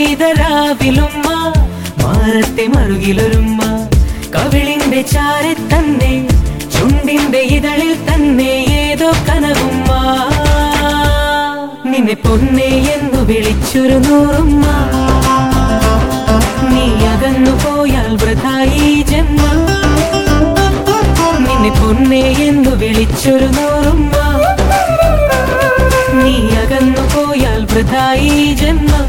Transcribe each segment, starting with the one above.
പെയ്ത രാവിലുമ്മ മാറത്തെ മറുകിലൊരുമ്മ കവിളിന്റെ ചാരെ തന്നെ ചുണ്ടിന്റെ ഇതളിൽ തന്നെ ഏതോ കനവുമ്മ നിന്നെ പൊന്നെ എന്നു വിളിച്ചൊരു നൂറുമ്മ നീ അകന്നു പോയാൽ വൃഥായി ജന്മം നിന്നെ പൊന്നെ എന്നു വിളിച്ചൊരു നൂറുമ്മ നീ അകന്നു പോയാൽ വൃഥായി ജന്മം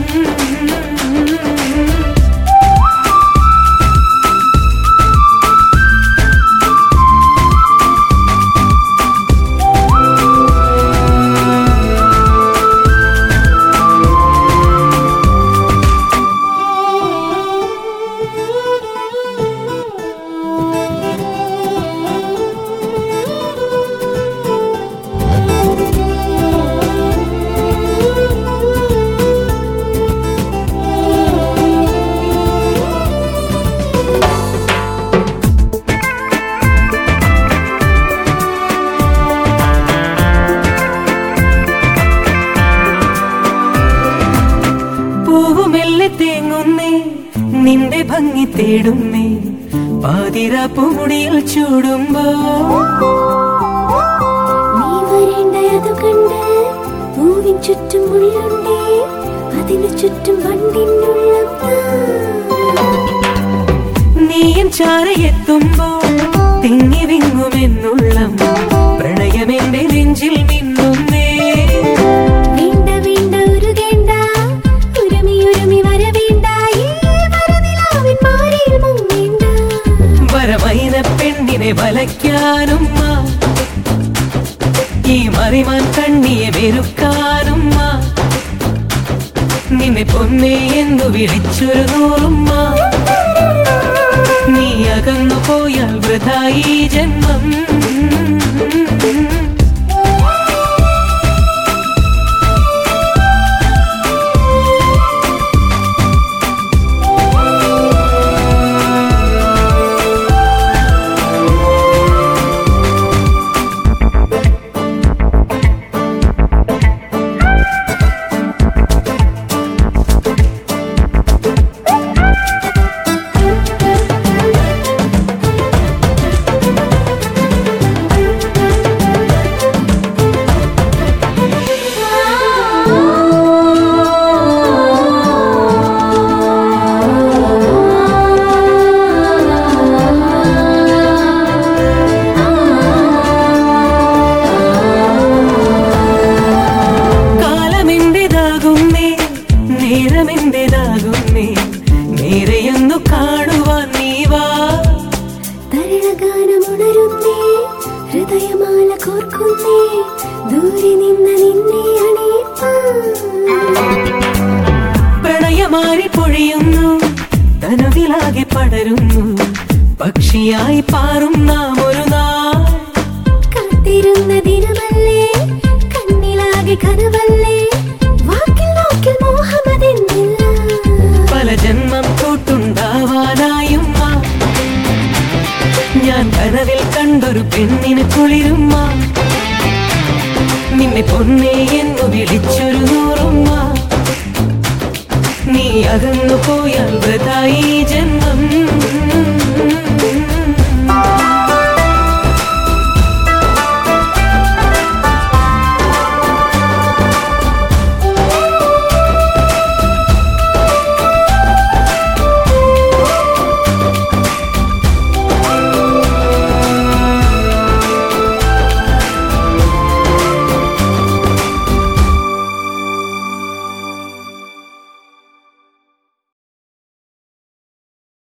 പൂവുമെല്ലെ തേങ്ങുന്നേ നിന്റെ ഭംഗി തേടുന്നേ പാതിര പൂമുടിയിൽ ചൂടുമ്പോ നീ വരേണ്ടതു കണ്ട് പൂവിൻ ചുറ്റും മുള്ളുണ്ടേ അതിനു ചുറ്റും വണ്ടിനുള്ളം നീയൻ ചാരയെത്തുമ്പോ തിങ്ങി വിങ്ങുമെന്നുള്ളം പ്രണയമെന്റെ നെഞ്ചിൽ മിന്നുന്നേ വേണ്ട വേണ്ട ഉരുകേണ്ട ഉരുമി ഉരുമി വരവേണ്ട ഈ വരനിലാവിൻ മാറിയിൽ മുങ്ങേണ്ട വരമൈന പെണ്ണിനെ വലയ്ക്കാനും ഈ മറിമാൻ കണ്ണിയെ വെറുക്കാനും നിന്നെ പൊന്നെ എന്നു വിളിച്ചൊരു നൂറുമ്മ നീ അകന്നു പോയാൽ വൃഥായി ജന്മം കാലമെന്റേതാകുന്നേ നേരമെന്റേതാകുന്നേ നേരെയൊന്നു കാണുവാൻ നീ വാ തരണഗാനമുണരുന്നേ ഹൃദയമാല കോർക്കുന്നേ ദൂരെ നിന്ന് നിന്നെ അണിയിപ്പാൻ പ്രണയമാരി പൊഴിയുന്നു തനുവിലാകെ പടരുന്നു പക്ഷിയായി പാറും നാം ഒരു നാൾ കാത്തിരുന്ന ദിനമല്ലേ കണ്ണിലാകെ കനവല്ലേ വാക്കിൽ വാക്കിൽ മോഹമതെന്നില്ല പല ജന്മം കൂട്ടുണ്ടാവാനായും ആ. ഞാൻ കനവിൽ കണ്ടൊരു പെണ്ണിന് കുളിരുമ്മ നിന്നെ പൊന്നെ എന്നു വിളിച്ചൊരു നൂറുമ്മ നീ അകന്നു പോയാൽ വൃതായി ജന്മം